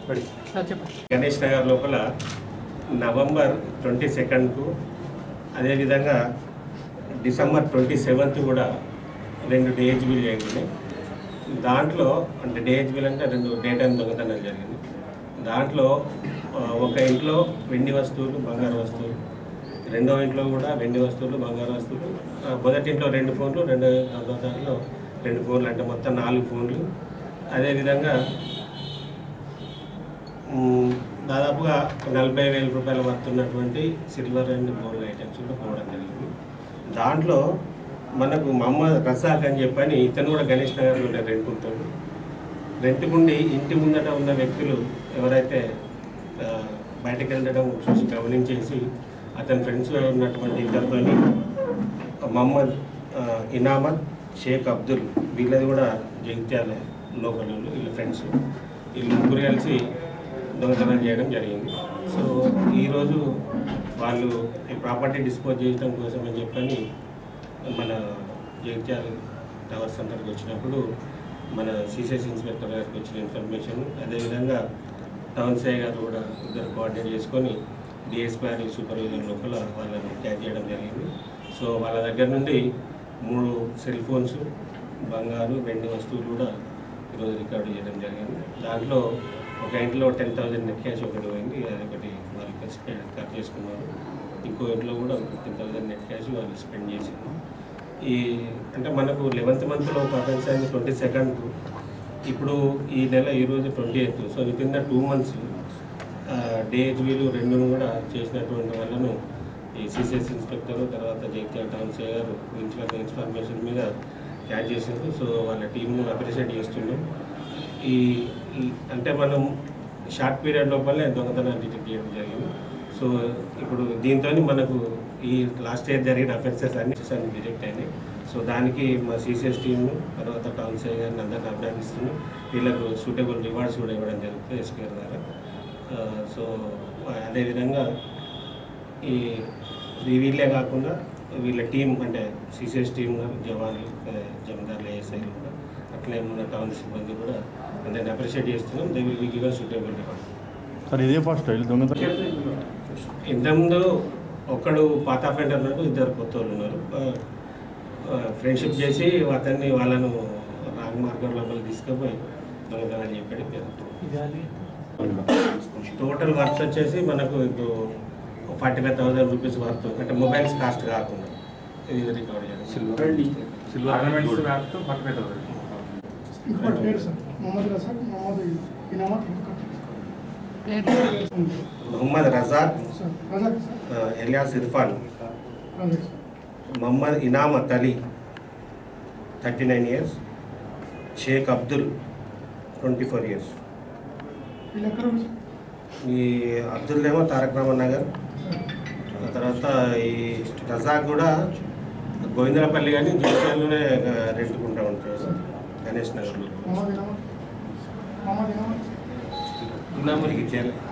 Sir చెప్పండి గణేష్ నగర్ లోపల November twenty సెకండ్కు అదేవిధంగా డిసెంబర్ ట్వంటీ సెవెంత్ కూడా రెండు డిహెచ్బీలు జరిగినాయి దాంట్లో అంటే డిహెచ్బీలు అంటే రెండు డే టైం దొంగతనాలు జరిగింది దాంట్లో ఆ, ఒక ఇంట్లో వెండి వస్తువులు బంగారు వస్తువులు రెండో ఇంట్లో కూడా వెండి వస్తువులు బంగారు వస్తువులు ఆ, మొదటి ఇంట్లో రెండు ఫోన్లు రెండో దాంట్లో రెండు ఫోన్లు అంటే మొత్తం నాలుగు ఫోన్లు అదేవిధంగా మ్మ్, దాదాపుగా నలభై వేల రూపాయల వర్తున్నటువంటి సిల్వర్ అండ్ గోల్డ్ ఐటమ్స్ కూడా పోవడం జరిగింది దాంట్లో మనకు మహమ్మద్ రసాక్ అని చెప్పని ఇతను కూడా గణేష్ నగర్లో రెంట్ ఉంటాడు రెంట్కుండి ఇంటి ముందట ఉన్న వ్యక్తులు ఎవరైతే ఆ, బయటకు వెళ్ళడం చూసి గమనించేసి అతని ఫ్రెండ్స్ ఉన్నటువంటి ఇద్దరితోని మహమ్మద్ ఆ, ఇనామత్ షేక్ అబ్దుల్ వీళ్ళది కూడా జగిత్యాల లోకల్ వాళ్ళు, వీళ్ళ ఫ్రెండ్స్ వీళ్ళు ముగ్గురు కలిసి దొంగతనం చేయడం జరిగింది సో ఈరోజు వాళ్ళు ఈ ప్రాపర్టీ డిస్పోజ్ చేయడం కోసం అని చెప్పని మన జగిత్యాల టవర్ సెంటర్కి వచ్చినప్పుడు మన సిసిఎస్ ఇన్స్పెక్టర్ గారికి వచ్చిన ఇన్ఫర్మేషన్ అదేవిధంగా టౌన్ సే గారు కూడా ఇద్దరు కోఆర్డినేట్ చేసుకొని డిఎస్పీ సూపర్విజన్ లోపల వాళ్ళని క్యాచ్ చేయడం జరిగింది సో వాళ్ళ దగ్గర నుండి మూడు సెల్ ఫోన్స్ బంగారు వెండి వస్తువులు కూడా ఈరోజు రికార్డు చేయడం జరిగింది దాంట్లో ఒక ఇంట్లో టెన్ థౌజండ్ నెట్ క్యాష్ ఒకటి పోయింది అది ఒకటి వాళ్ళు స్పెండ్ కట్ చేసుకున్నారు ఇంకో ఇంట్లో కూడా ఫిఫ్టీన్ థౌజండ్ నెట్ క్యాష్ వాళ్ళు స్పెండ్ చేసారు ఈ అంటే మనకు లెవెన్త్ మంత్లో ఒక అఫెన్స్ అయింది ట్వంటీ సెకండ్ ఇప్పుడు ఈ నెల ఈరోజు twenty eighth so with in the two months డిహెచ్బీలు రెండును కూడా చేసినటువంటి వాళ్ళను ఈ సిసిఎస్ ఇన్స్పెక్టర్ తర్వాత జగిత్యాల టౌన్ సే గారు ఇన్ఫర్ ఇన్ఫర్మేషన్ మీద క్యాచ్ చేసిండ్రు సో వాళ్ళ టీంను అప్రిషియేట్ చేస్తున్నాం ఈ ఈ- అంటే మనం షార్ట్ పీరియడ్ లోపలనే దొంగతనాన్ని డిటెక్ట్ చేయడం జరిగింది సో ఇప్పుడు దీంతో మనకు ఈ లాస్ట్ ఇయర్ జరిగిన అఫెన్సెస్ అన్ని అన్ని డిటెక్ట్ అయినాయి సో దానికి మా సిసిఎస్ టీమ్ తర్వాత టౌన్ సే గారిని అందరిని అభినందిస్తున్నాం వీళ్ళకు సూటబుల్ రివార్డ్స్ కూడా ఇవ్వడం జరుగుతుంది ఎస్కేఆర్ ద్వారా ఆ, సో అదేవిధంగా ఈ ఈ వీళ్ళే కాకుండా వీళ్ళ టీం అంటే సిసిఎస్ టీం జవాన్లు ఆ, జమదార్లు ఏఎస్ఐలు కూడా అట్లే మన టౌన్ సిబ్బంది కూడా అందరిని అప్రిషియేట్ చేస్తున్నాం they will be given suitable reward sir ఇదే ఫస్ట్ వీళ్ళు దొంగతనం ఇంతకుముందు ఒకడు పాత అఫెండర్ ఉన్నారు ఇద్దరు కొత్త వాళ్ళు ఉన్నారు ఫ్రెండ్షిప్ చేసి అతన్ని వాళ్ళను రాంగ్ మార్గం లోపలికి తీసుకుపోయి దొంగతనాలు చెప్పాడు పేరు టోటల్ వర్త్ వచ్చేసి మనకు ఇప్పుడు forty five thousand rupees worth అంటే మొబైల్స్ కాస్ట్ కాకుండా ఇది రికవర్ చేయడం ఆర్నమెంట్స్ వ్యాప్తో పట్టుకు ఇంకోటి పేరు సార్ మొహమ్మద్ రసాక్ మొహమ్మద్ ఇనామత్ ఇంకొకటి మొహమ్మద్ రజాక్ సార్ రజాక్ సార్ ఆ, alias Irfan Razak sir Mohammed Inamat Ali thirty nine years Sheikh Abdul twenty four years వీళ్ళు ఎక్కడ ఉంది సార్? ఈ అబ్దుల్ ఏమో తారక రామన్ నగర్ ఆ తర్వాత ఈ రజాక్ కూడా గోవిందరపల్లి కానీ జగిత్యాలలోనే రెంట్కుంటా ఉంటాడు గణేష్ నగర్లో మొహమ్మద్ ఇనామత్ మొహమ్మద్ ఇనామత్ జగిత్యాల